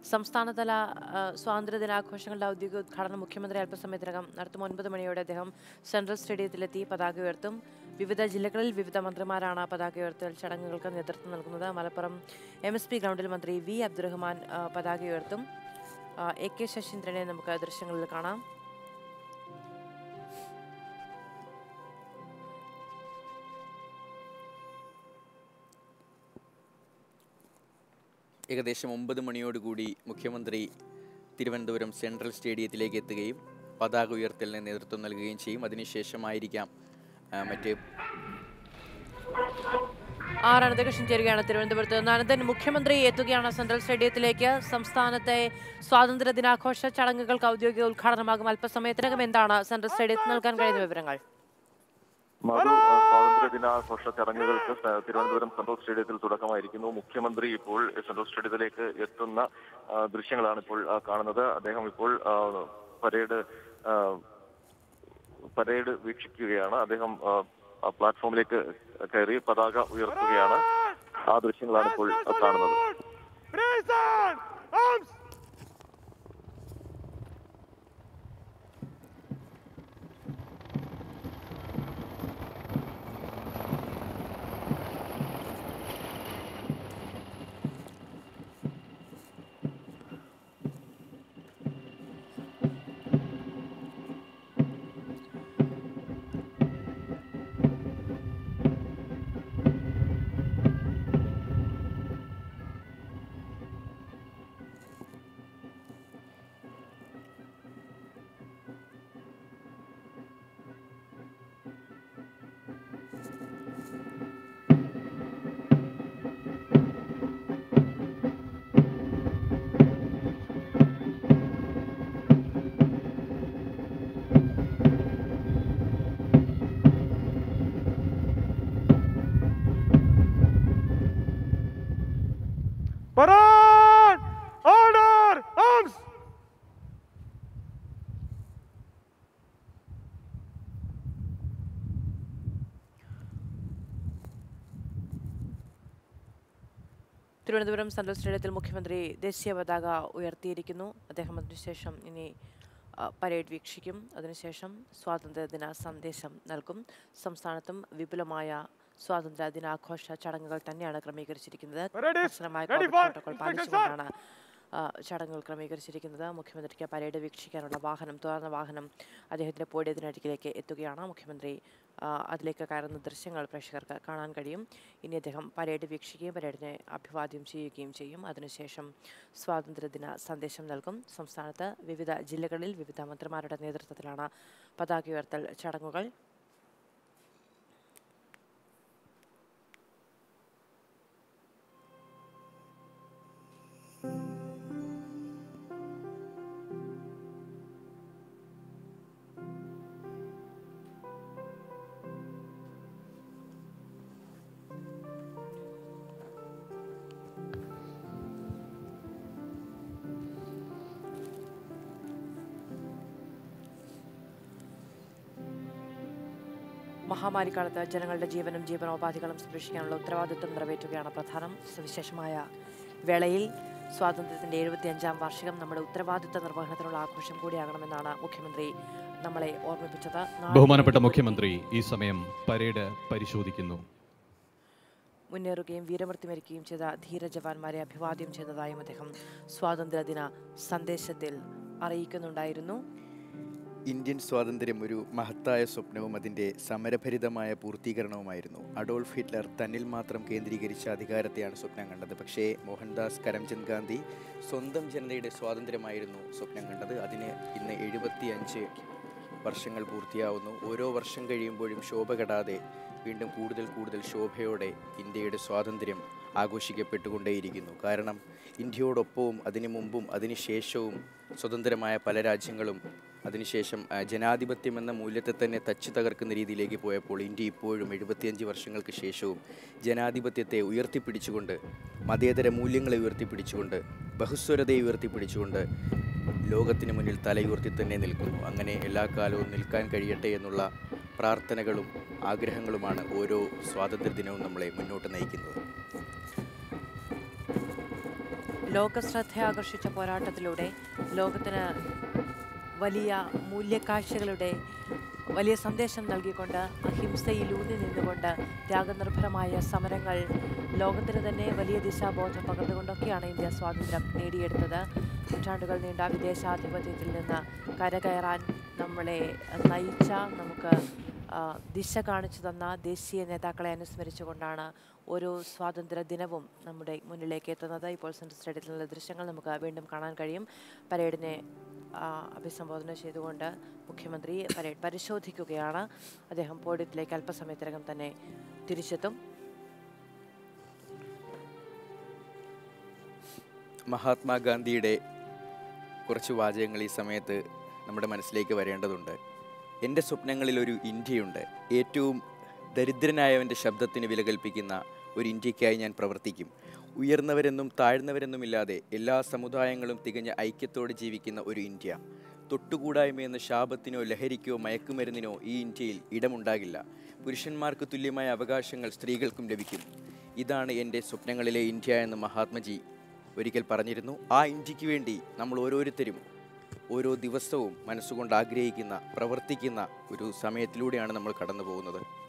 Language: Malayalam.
സംസ്ഥാനതല ആ, സ്വാതന്ത്ര്യദിനാഘോഷങ്ങളുടെ ഔദ്യോഗിക ഉദ്ഘാടനം മുഖ്യമന്ത്രി അല്പസമയത്തിനകം നടത്തും ഒൻപത് മണിയോടെ അദ്ദേഹം സെൻട്രൽ സ്റ്റേഡിയത്തിലെത്തി പതാക ഉയർത്തും വിവിധ ജില്ലകളിൽ വിവിധ മന്ത്രിമാരാണ് പതാക ഉയർത്തൽ ചടങ്ങുകൾക്ക് നേതൃത്വം നൽകുന്നത് മലപ്പുറം എം എസ് പി ഗ്രൗണ്ടിൽ മന്ത്രി വി അബ്ദുറഹ്മാൻ ആ, പതാക ഉയർത്തും ആ, എ കെ ശശീന്ദ്രനെ നമുക്ക് ദൃശ്യങ്ങളിൽ കാണാം ഏകദേശം ഒമ്പത് മണിയോടുകൂടി മുഖ്യമന്ത്രി തിരുവനന്തപുരം സെൻട്രൽ സ്റ്റേഡിയത്തിലേക്ക് എത്തുകയും പതാക ഉയർത്തലിന് നേതൃത്വം നൽകുകയും ചെയ്യും അതിനുശേഷമായിരിക്കാം ആ, മറ്റ് ആർ അനന്തകൃഷ്ണൻ ചേരുകയാണ് തിരുവനന്തപുരത്ത് നിന്ന് അനന്തൻ മുഖ്യമന്ത്രി എത്തുകയാണ് സെൻട്രൽ സ്റ്റേഡിയത്തിലേക്ക് സംസ്ഥാനത്തെ സ്വാതന്ത്ര്യ ദിനാഘോഷ ചടങ്ങുകൾക്ക് ഔദ്യോഗിക ഉദ്ഘാടനമാകും അല്പസമയത്തിനകം എന്താണ് സെൻട്രൽ സ്റ്റേഡിയത്തിൽ നൽകാൻ കഴിയുന്ന വിവരങ്ങൾ മധു ആ, സ്വാതന്ത്ര്യ ദിനാഘോഷ ചടങ്ങുകൾക്ക് സ- തിരുവനന്തപുരം സെൻട്രൽ സ്റ്റേഡിയത്തിൽ തുടക്കമായിരിക്കുന്നു മുഖ്യമന്ത്രി ഇപ്പോൾ സെൻട്രൽ സ്റ്റേഡിയത്തിലേക്ക് എത്തുന്ന ആ, ദൃശ്യങ്ങളാണ് ഇപ്പോൾ ആ, കാണുന്നത് അദ്ദേഹം ഇപ്പോൾ ആ, പരേഡ് ആ, പരേഡ് വീക്ഷിക്കുകയാണ് അദ്ദേഹം ആ, ആ പ്ലാറ്റ്ഫോമിലേക്ക് കയറി പതാക ഉയർത്തുകയാണ് ആ ദൃശ്യങ്ങളാണ് ഇപ്പോൾ ആ, കാണുന്നത് Parade! Order! Arms! Thiruvananthapuram central സ്റ്റേഡിയത്തിൽ മുഖ്യമന്ത്രി ദേശീയ പതാക ഉയർത്തിയിരിക്കുന്നു അദ്ദേഹം അതിനുശേഷം ഇനി ആ, പരേഡ് വീക്ഷിക്കും അതിനുശേഷം സ്വാതന്ത്ര്യദിന സന്ദേശം നൽകും സംസ്ഥാനത്തും വിപുലമായ സ്വാതന്ത്ര്യ ദിനാഘോഷ ചടങ്ങുകൾ തന്നെയാണ് ക്രമീകരിച്ചിരിക്കുന്നത് Parade is കർശനമായ ready covid for protocol inspection, sir. പാലിച്ചുകൊണ്ടാണ് ആ, ചടങ്ങുകൾ ക്രമീകരിച്ചിരിക്കുന്നത് മുഖ്യമന്ത്രിക്ക് പരേഡ് വീക്ഷിക്കാനുള്ള വാഹനം തുറന്ന വാഹനം അദ്ദേഹത്തിന്റെ പോഡിയത്തിനരികിലേക്ക് എത്തുകയാണ് മുഖ്യമന്ത്രി ആ, അതിലേക്ക് കയറുന്ന ദൃശ്യങ്ങൾ പ്രേക്ഷകർക്ക് കാണാൻ കഴിയും ഇനി അദ്ദേഹം പരേഡ് വീക്ഷിക്കുകയും പരേഡിനെ അഭിവാദ്യം ചെയ്യുകയും ചെയ്യും അതിനുശേഷം സ്വാതന്ത്ര്യദിന സന്ദേശം നൽകും സംസ്ഥാനത്ത് വിവിധ ജില്ലകളിൽ വിവിധ മന്ത്രിമാരുടെ നേതൃത്വത്തിലാണ് പതാക ഉയർത്തൽ ചടങ്ങുകൾ മഹാമാരിക്കാലത്ത് ജനങ്ങളുടെ ജീവനും ജീവനോപാധികളും സംരക്ഷിക്കാനുള്ള ഉത്തരവാദിത്വം നിറവേറ്റുകയാണ് പ്രധാനം സവിശേഷമായ വേളയിൽ സ്വാതന്ത്ര്യത്തിന്റെ എഴുപത്തിയഞ്ചാം വാർഷികം നമ്മുടെ ഉത്തരവാദിത്വ നിർവഹണത്തിനുള്ള ആഘോഷം കൂടിയാകണമെന്നാണ് മുഖ്യമന്ത്രി നമ്മളെ ഓർമ്മിപ്പിച്ചത് നാളെ ബഹുമാനപ്പെട്ട കഴിഞ്ഞ മുഖ്യമന്ത്രി ഈ സമയം പരേഡ് പരിശോധിക്കുന്നു മുന്നേറുകയും വീരമൃത്യു വരിക്കുകയും ചെയ്ത ധീര ജവാന്മാരെ അഭിവാദ്യം ചെയ്തതായും അദ്ദേഹം സ്വാതന്ത്ര്യദിന സന്ദേശത്തിൽ അറിയിക്കുന്നുണ്ടായിരുന്നു ഇന്ത്യൻ സ്വാതന്ത്ര്യം ഒരു മഹത്തായ സ്വപ്നവും അതിൻ്റെ സമരഭരിതമായ പൂർത്തീകരണവുമായിരുന്നു അഡോൾഫ് ഹിറ്റ്ലർ തന്നിൽ മാത്രം കേന്ദ്രീകരിച്ച അധികാരത്തെയാണ് സ്വപ്നം കണ്ടത് പക്ഷേ മോഹൻദാസ് കരംചന്ദ് ഗാന്ധി സ്വന്തം ജനതയുടെ സ്വാതന്ത്ര്യമായിരുന്നു സ്വപ്നം കണ്ടത് അതിന് ഇന്ന് എഴുപത്തിയഞ്ച് വർഷങ്ങൾ പൂർത്തിയാവുന്നു ഓരോ വർഷം കഴിയുമ്പോഴും ശോഭ കെടാതെ വീണ്ടും കൂടുതൽ കൂടുതൽ ശോഭയോടെ ഇന്ത്യയുടെ സ്വാതന്ത്ര്യം ആഘോഷിക്കപ്പെട്ടുകൊണ്ടേയിരിക്കുന്നു കാരണം ഇന്ത്യയോടൊപ്പവും അതിനു മുമ്പും അതിനുശേഷവും സ്വതന്ത്രമായ പല രാജ്യങ്ങളും അതിനുശേഷം ആ, ജനാധിപത്യം എന്ന മൂല്യത്തെ തന്നെ തച്ചു തകർക്കുന്ന രീതിയിലേക്ക് പോയപ്പോൾ ഇന്ത്യ ഇപ്പോഴും എഴുപത്തിയഞ്ച് വർഷങ്ങൾക്ക് ശേഷവും ജനാധിപത്യത്തെ ഉയർത്തിപ്പിടിച്ചുകൊണ്ട് മതേതര മൂല്യങ്ങളെ ഉയർത്തിപ്പിടിച്ചുകൊണ്ട് ബഹുസ്വരതയെ ഉയർത്തിപ്പിടിച്ചുകൊണ്ട് ലോകത്തിന് മുന്നിൽ തലയുയർത്തി തന്നെ നിൽക്കുന്നു അങ്ങനെ എല്ലാ കാലവും നിൽക്കാൻ കഴിയട്ടെ എന്നുള്ള പ്രാർത്ഥനകളും ആഗ്രഹങ്ങളുമാണ് ഓരോ സ്വാതന്ത്ര്യ ദിനവും നമ്മളെ മുന്നോട്ട് നയിക്കുന്നത് ലോകശ്രദ്ധ ആകർഷിച്ച പോരാട്ടത്തിലൂടെ ലോകത്തിന് വലിയ മൂല്യക്കാഴ്ചകളുടെ വലിയ സന്ദേശം നൽകിക്കൊണ്ട് അഹിംസയിലൂന്നി നിന്നുകൊണ്ട് ത്യാഗനിർഭരമായ സമരങ്ങൾ ലോകത്തിന് തന്നെ വലിയ ദിശാബോധം പകർന്നുകൊണ്ടൊക്കെയാണ് ഇന്ത്യ സ്വാതന്ത്ര്യം നേടിയെടുത്തത് നൂറ്റാണ്ടുകൾ നീണ്ട വിദേശാധിപത്യത്തിൽ നിന്ന് കരകയറാൻ നമ്മളെ നയിച്ച നമുക്ക് ആ, ദിശ കാണിച്ചു തന്ന ദേശീയ നേതാക്കളെ അനുസ്മരിച്ചുകൊണ്ടാണ് ഓരോ സ്വാതന്ത്ര്യ ദിനവും നമ്മുടെ മുന്നിലേക്ക് എത്തുന്നത് ഇപ്പോൾ സെൻട്രൽ സ്റ്റേഡിയത്തിൽ നിന്നുള്ള ദൃശ്യങ്ങൾ നമുക്ക് വീണ്ടും കാണാൻ കഴിയും പരേഡിനെ ആ, അഭിസംബോധന ചെയ്തുകൊണ്ട് മുഖ്യമന്ത്രി പരേഡ് പരിശോധിക്കുകയാണ് അദ്ദേഹം പോഡിയത്തിലേക്ക് അല്പസമയത്തിനകം തന്നെ തിരിച്ചെത്തും മഹാത്മാഗാന്ധിയുടെ കുറച്ച് വാചകങ്ങൾ ഈ സമയത്ത് നമ്മുടെ മനസ്സിലേക്ക് വരേണ്ടതുണ്ട് എൻ്റെ സ്വപ്നങ്ങളിൽ ഒരു ഇന്ത്യയുണ്ട് ഏറ്റവും ദരിദ്രനായവൻ്റെ ശബ്ദത്തിന് വില കൽപ്പിക്കുന്ന ഒരു ഇന്ത്യക്കായി ഞാൻ പ്രവർത്തിക്കും ഉയർന്നവരെന്നും താഴ്ന്നവരെന്നുമില്ലാതെ എല്ലാ സമുദായങ്ങളും തികഞ്ഞ ഐക്യത്തോടെ ജീവിക്കുന്ന ഒരു ഇന്ത്യ തൊട്ടുകൂടായ്മയെന്ന ശാപത്തിനോ ലഹരിക്കോ മയക്കുമരുന്നിനോ ഈ ഇന്ത്യയിൽ ഇടമുണ്ടാകില്ല പുരുഷന്മാർക്ക് തുല്യമായ അവകാശങ്ങൾ സ്ത്രീകൾക്കും ലഭിക്കും ഇതാണ് എൻ്റെ സ്വപ്നങ്ങളിലെ ഇന്ത്യ എന്ന് മഹാത്മജി ഒരിക്കൽ പറഞ്ഞിരുന്നു ആ ഇന്ത്യക്ക് വേണ്ടി നമ്മൾ ഓരോരുത്തരും ഓരോ ദിവസവും മനസ്സുകൊണ്ട് ആഗ്രഹിക്കുന്ന പ്രവർത്തിക്കുന്ന ഒരു സമയത്തിലൂടെയാണ് നമ്മൾ കടന്നു പോകുന്നത്